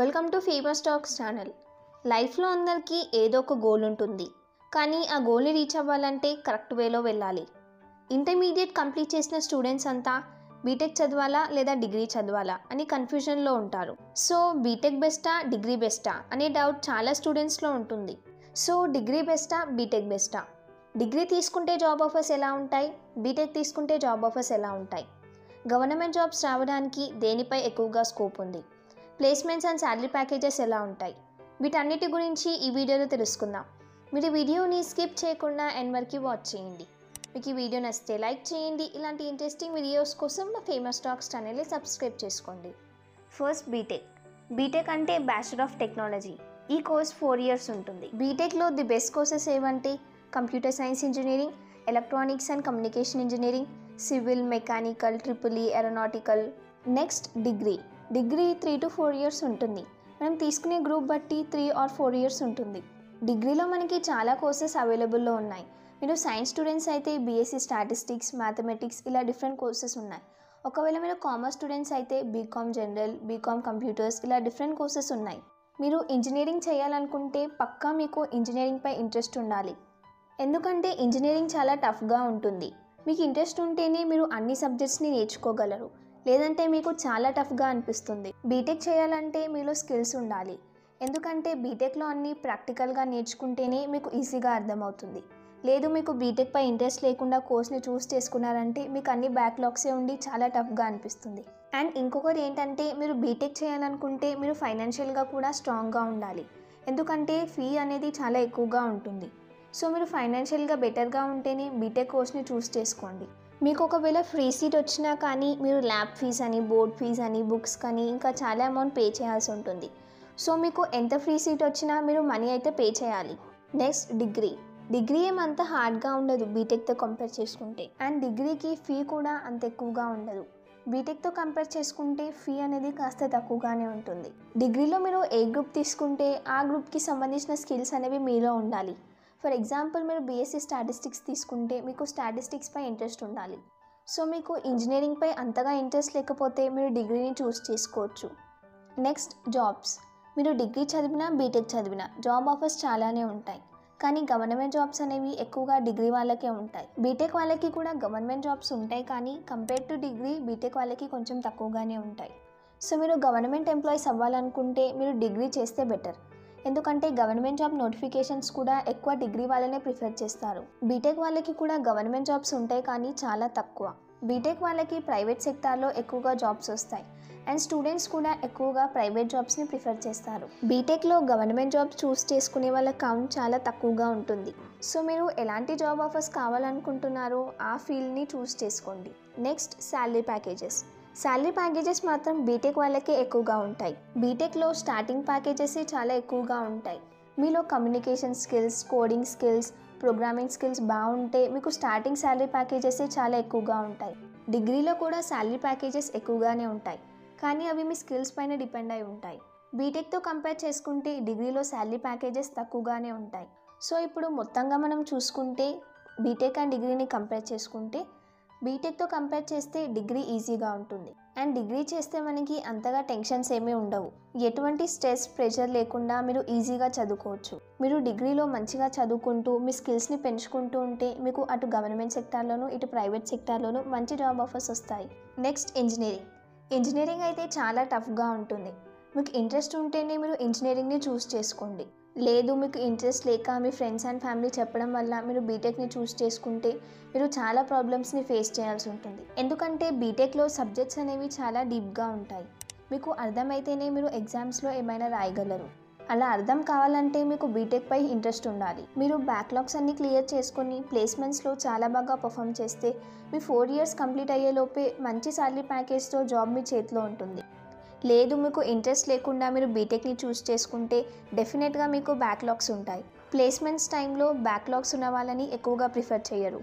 welcome to famous talks channel లైఫ్లో అందరికీ ఏదో ఒక గోల్ ఉంటుంది కానీ ఆ గోల్ని రీచ్ అవ్వాలంటే కరెక్ట్ వేలో వెళ్ళాలి ఇంటర్మీడియట్ కంప్లీట్ చేసిన స్టూడెంట్స్ అంతా బీటెక్ చదవాలా లేదా డిగ్రీ చదవాలా అని కన్ఫ్యూజన్లో ఉంటారు సో బీటెక్ బెస్టా డిగ్రీ బెస్టా అనే డౌట్ చాలా స్టూడెంట్స్లో ఉంటుంది సో డిగ్రీ బెస్టా బీటెక్ బెస్టా డిగ్రీ తీసుకుంటే జాబ్ ఆఫర్స్ ఎలా ఉంటాయి బీటెక్ తీసుకుంటే జాబ్ ఆఫర్స్ ఎలా ఉంటాయి గవర్నమెంట్ జాబ్స్ రావడానికి దేనిపై ఎక్కువగా స్కోప్ ఉంది ప్లేస్మెంట్స్ అండ్ శాలరీ ప్యాకేజెస్ ఎలా ఉంటాయి వీటన్నిటి గురించి ఈ వీడియోలో తెలుసుకుందాం మీరు ఈ వీడియోని స్కిప్ చేయకుండా ఎండ్ వరకు వాచ్ చేయండి మీకు ఈ వీడియో నచ్చితే లైక్ చేయండి ఇలాంటి ఇంట్రెస్టింగ్ వీడియోస్ కోసం మా ఫేమస్ టాక్స్ ఛానల్ని సబ్స్క్రైబ్ చేసుకోండి ఫస్ట్ బీటెక్ బీటెక్ అంటే బ్యాచులర్ ఆఫ్ టెక్నాలజీ ఈ కోర్స్ ఫోర్ ఇయర్స్ ఉంటుంది బీటెక్లో ది బెస్ట్ కోర్సెస్ ఏవంటే computer science engineering electronics and communication engineering civil mechanical triple E aeronautical next degree degree three to four years ఉంటుంది మనం తీసుకునే group బట్టి three are four years ఉంటుంది డిగ్రీలో మనకి చాలా కోర్సెస్ అవైలబుల్లో ఉన్నాయి మీరు సైన్స్ స్టూడెంట్స్ అయితే బీఎస్సీ స్టాటిస్టిక్స్ మ్యాథమెటిక్స్ ఇలా డిఫరెంట్ కోర్సెస్ ఉన్నాయి ఒకవేళ మీరు కామర్స్ స్టూడెంట్స్ అయితే బీకామ్ జనరల్ బీకామ్ కంప్యూటర్స్ ఇలా డిఫరెంట్ కోర్సెస్ ఉన్నాయి మీరు ఇంజనీరింగ్ చేయాలనుకుంటే పక్కా మీకు ఇంజనీరింగ్పై ఇంట్రెస్ట్ ఉండాలి ఎందుకంటే ఇంజనీరింగ్ చాలా టఫ్గా ఉంటుంది మీకు ఇంట్రెస్ట్ ఉంటేనే మీరు అన్ని సబ్జెక్ట్స్ని నేర్చుకోగలరు లేదంటే మీకు చాలా టఫ్గా అనిపిస్తుంది బీటెక్ చేయాలంటే మీలో స్కిల్స్ ఉండాలి ఎందుకంటే బీటెక్లో అన్నీ ప్రాక్టికల్గా నేర్చుకుంటేనే మీకు ఈజీగా అర్థమవుతుంది లేదు మీకు బీటెక్ పై ఇంట్రెస్ట్ లేకుండా కోర్స్ని చూస్ చేసుకున్నారంటే మీకు అన్ని బ్యాక్లాగ్సే ఉండి చాలా టఫ్గా అనిపిస్తుంది అండ్ ఇంకొకటి ఏంటంటే మీరు బీటెక్ చేయాలనుకుంటే మీరు ఫైనాన్షియల్గా కూడా స్ట్రాంగ్గా ఉండాలి ఎందుకంటే ఫీ అనేది చాలా ఎక్కువగా ఉంటుంది సో మీరు ఫైనాన్షియల్గా బెటర్గా ఉంటేనే బీటెక్ కోర్స్ని చూస్ చేసుకోండి మీకు ఒకవేళ ఫ్రీ సీట్ వచ్చినా కానీ మీరు ల్యాబ్ ఫీజ్ అని బోర్డ్ ఫీజ్ అని బుక్స్ కానీ ఇంకా చాలా అమౌంట్ పే చేయాల్సి ఉంటుంది సో మీకు ఎంత ఫ్రీ సీట్ వచ్చినా మీరు మనీ అయితే పే చేయాలి నెక్స్ట్ డిగ్రీ డిగ్రీ ఏమంత హార్డ్గా ఉండదు బీటెక్తో కంపేర్ చేసుకుంటే అండ్ డిగ్రీకి ఫీ కూడా అంత ఎక్కువగా ఉండదు బీటెక్తో కంపేర్ చేసుకుంటే ఫీ అనేది కాస్త తక్కువగానే ఉంటుంది డిగ్రీలో మీరు ఏ గ్రూప్ తీసుకుంటే ఆ గ్రూప్కి సంబంధించిన స్కిల్స్ అనేవి మీలో ఉండాలి ఫర్ ఎగ్జాంపుల్ మీరు బీఎస్సీ స్టాటిస్టిక్స్ తీసుకుంటే మీకు స్టాటిస్టిక్స్పై ఇంట్రెస్ట్ ఉండాలి సో మీకు ఇంజనీరింగ్పై అంతగా ఇంట్రెస్ట్ లేకపోతే మీరు డిగ్రీని చూస్ చేసుకోవచ్చు నెక్స్ట్ జాబ్స్ మీరు డిగ్రీ చదివినా బీటెక్ చదివినా జాబ్ ఆఫర్స్ చాలానే ఉంటాయి కానీ గవర్నమెంట్ జాబ్స్ అనేవి ఎక్కువగా డిగ్రీ వాళ్ళకే ఉంటాయి బీటెక్ వాళ్ళకి కూడా గవర్నమెంట్ జాబ్స్ ఉంటాయి కానీ కంపేర్ టు డిగ్రీ బీటెక్ వాళ్ళకి కొంచెం తక్కువగానే ఉంటాయి సో మీరు గవర్నమెంట్ ఎంప్లాయీస్ అవ్వాలనుకుంటే మీరు డిగ్రీ చేస్తే బెటర్ ఎందుకంటే గవర్నమెంట్ జాబ్ నోటిఫికేషన్స్ కూడా ఎక్కువ డిగ్రీ వాళ్ళనే ప్రిఫర్ చేస్తారు బీటెక్ వాళ్ళకి కూడా గవర్నమెంట్ జాబ్స్ ఉంటాయి కానీ చాలా తక్కువ బీటెక్ వాళ్ళకి ప్రైవేట్ సెక్టార్లో ఎక్కువగా జాబ్స్ వస్తాయి అండ్ స్టూడెంట్స్ కూడా ఎక్కువగా ప్రైవేట్ జాబ్స్ని ప్రిఫర్ చేస్తారు బీటెక్లో గవర్నమెంట్ జాబ్స్ చూస్ చేసుకునే వాళ్ళ కౌంట్ చాలా తక్కువగా ఉంటుంది సో మీరు ఎలాంటి జాబ్ ఆఫర్స్ కావాలనుకుంటున్నారో ఆ ఫీల్డ్ని చూస్ చేసుకోండి next salary packages salary packages మాత్రం బీటెక్ వాళ్ళకే ఎక్కువగా ఉంటాయి బీటెక్లో స్టార్టింగ్ ప్యాకేజెస్ చాలా ఎక్కువగా ఉంటాయి మీలో communication skills coding skills programming skills బాగుంటే మీకు స్టార్టింగ్ శాలరీ ప్యాకేజెస్ చాలా ఎక్కువగా ఉంటాయి డిగ్రీలో కూడా శాలరీ ప్యాకేజెస్ ఎక్కువగానే ఉంటాయి కానీ అవి మీ స్కిల్స్ పైన డిపెండ్ అయి ఉంటాయి బీటెక్తో కంపేర్ చేసుకుంటే డిగ్రీలో శాలరీ ప్యాకేజెస్ తక్కువగానే ఉంటాయి సో ఇప్పుడు మొత్తంగా మనం చూసుకుంటే బీటెక్ అండ్ డిగ్రీని కంపేర్ చేసుకుంటే బీటెక్తో కంపేర్ చేస్తే డిగ్రీ ఈజీగా ఉంటుంది అండ్ డిగ్రీ చేస్తే మనకి అంతగా టెన్షన్స్ ఏమీ ఉండవు ఎటువంటి స్ట్రెస్ ప్రెషర్ లేకుండా మీరు ఈజీగా చదువుకోవచ్చు మీరు డిగ్రీలో మంచిగా చదువుకుంటూ మీ స్కిల్స్ని పెంచుకుంటూ ఉంటే మీకు అటు గవర్నమెంట్ సెక్టార్లోను ఇటు ప్రైవేట్ సెక్టార్లోను మంచి జాబ్ ఆఫర్స్ వస్తాయి నెక్స్ట్ ఇంజనీరింగ్ ఇంజనీరింగ్ అయితే చాలా టఫ్గా ఉంటుంది మీకు ఇంట్రెస్ట్ ఉంటేనే మీరు ఇంజనీరింగ్ని చూస్ చేసుకోండి లేదు మీకు ఇంట్రెస్ట్ లేక మీ ఫ్రెండ్స్ అండ్ ఫ్యామిలీ చెప్పడం వల్ల మీరు బీటెక్ని చూస్ చేసుకుంటే మీరు చాలా ప్రాబ్లమ్స్ని ఫేస్ చేయాల్సి ఉంటుంది ఎందుకంటే బీటెక్లో సబ్జెక్ట్స్ అనేవి చాలా డీప్గా ఉంటాయి మీకు అర్థమైతేనే మీరు ఎగ్జామ్స్లో ఏమైనా రాయగలరు అలా అర్థం కావాలంటే మీకు బీటెక్ పై ఇంట్రెస్ట్ ఉండాలి మీరు బ్యాక్లాగ్స్ అన్ని క్లియర్ చేసుకొని ప్లేస్మెంట్స్లో చాలా బాగా పర్ఫామ్ చేస్తే మీ ఫోర్ ఇయర్స్ కంప్లీట్ అయ్యేలోపే మంచి శాలరీ ప్యాకేజ్తో జాబ్ మీ చేతిలో ఉంటుంది లేదు మీకు ఇంట్రెస్ట్ లేకుండా మీరు బీటెక్ని చూస్ చేసుకుంటే డెఫినెట్గా మీకు బ్యాక్లాగ్స్ ఉంటాయి ప్లేస్మెంట్స్ టైంలో బ్యాక్లాగ్స్ ఉన్న వాళ్ళని ఎక్కువగా ప్రిఫర్ చేయరు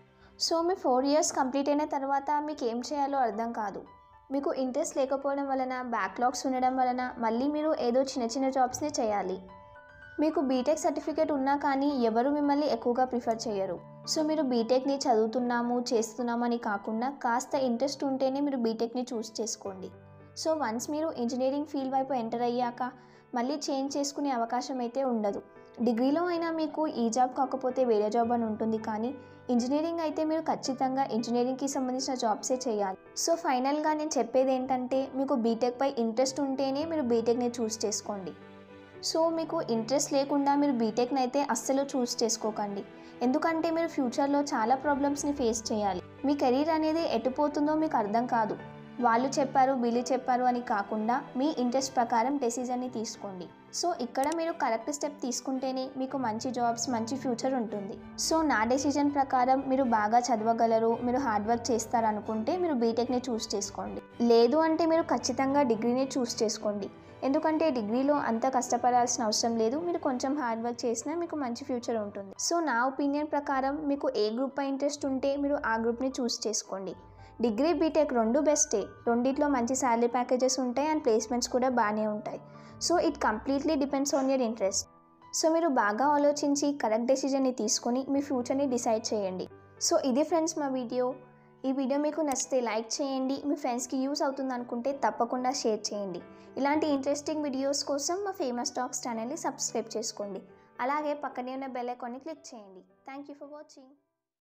సో మీ ఫోర్ ఇయర్స్ కంప్లీట్ అయిన తర్వాత మీకు ఏం చేయాలో అర్థం కాదు మీకు ఇంట్రెస్ట్ లేకపోవడం వలన బ్యాక్లాగ్స్ ఉండడం వలన మళ్ళీ మీరు ఏదో చిన్న చిన్న జాబ్స్ని చేయాలి మీకు బీటెక్ సర్టిఫికేట్ ఉన్నా కానీ ఎవరు మిమ్మల్ని ఎక్కువగా ప్రిఫర్ చేయరు సో మీరు బీటెక్ని చదువుతున్నాము చేస్తున్నాము అని కాకుండా కాస్త ఇంట్రెస్ట్ ఉంటేనే మీరు బీటెక్ని చూస్ చేసుకోండి సో వన్స్ మీరు ఇంజనీరింగ్ ఫీల్డ్ వైపు ఎంటర్ అయ్యాక మళ్ళీ చేంజ్ చేసుకునే అవకాశం అయితే ఉండదు డిగ్రీలో అయినా మీకు ఈ జాబ్ కాకపోతే వేరే జాబ్ అని ఉంటుంది కానీ ఇంజనీరింగ్ అయితే మీరు ఖచ్చితంగా ఇంజనీరింగ్కి సంబంధించిన జాబ్సే చేయాలి సో ఫైనల్గా నేను చెప్పేది ఏంటంటే మీకు బీటెక్ పై ఇంట్రెస్ట్ ఉంటేనే మీరు బీటెక్ని చూస్ చేసుకోండి సో మీకు ఇంట్రెస్ట్ లేకుండా మీరు బీటెక్ని అయితే అస్సలు చూస్ చేసుకోకండి ఎందుకంటే మీరు ఫ్యూచర్లో చాలా ప్రాబ్లమ్స్ని ఫేస్ చేయాలి మీ కెరీర్ అనేది ఎటుపోతుందో మీకు అర్థం కాదు వాళ్ళు చెప్పారు వీళ్ళు చెప్పారు అని కాకుండా మీ ఇంట్రెస్ట్ ప్రకారం డెసిజన్ని తీసుకోండి సో ఇక్కడ మీరు కరెక్ట్ స్టెప్ తీసుకుంటేనే మీకు మంచి జాబ్స్ మంచి ఫ్యూచర్ ఉంటుంది సో నా డెసిజన్ ప్రకారం మీరు బాగా చదవగలరు మీరు హార్డ్ వర్క్ చేస్తారనుకుంటే మీరు బీటెక్ని చూస్ చేసుకోండి లేదు అంటే మీరు ఖచ్చితంగా డిగ్రీని చూస్ చేసుకోండి ఎందుకంటే డిగ్రీలో అంత కష్టపడాల్సిన అవసరం లేదు మీరు కొంచెం హార్డ్ వర్క్ చేసినా మీకు మంచి ఫ్యూచర్ ఉంటుంది సో నా ఒపీనియన్ ప్రకారం మీకు ఏ గ్రూప్ పై ఇంట్రెస్ట్ ఉంటే మీరు ఆ గ్రూప్ని చూస్ చేసుకోండి డిగ్రీ బీటెక్ రెండు బెస్టే రెండిట్లో మంచి శాలరీ ప్యాకేజెస్ ఉంటాయి అండ్ ప్లేస్మెంట్స్ కూడా బాగానే ఉంటాయి so it completely depends on your interest so మీరు బాగా ఆలోచించి కరెక్ట్ డెసిజన్ని తీసుకొని మీ ఫ్యూచర్ని డిసైడ్ చేయండి సో ఇది ఫ్రెండ్స్ మా వీడియో ఈ వీడియో మీకు నచ్చితే లైక్ చేయండి మీ ఫ్రెండ్స్కి యూస్ అవుతుంది అనుకుంటే తప్పకుండా షేర్ చేయండి ఇలాంటి ఇంట్రెస్టింగ్ వీడియోస్ కోసం మా ఫేమస్ టాక్స్ ఛానల్ని సబ్స్క్రైబ్ చేసుకోండి అలాగే పక్కనే ఉన్న బెల్ ఐకాన్ని క్లిక్ చేయండి థ్యాంక్ యూ ఫర్ వాచింగ్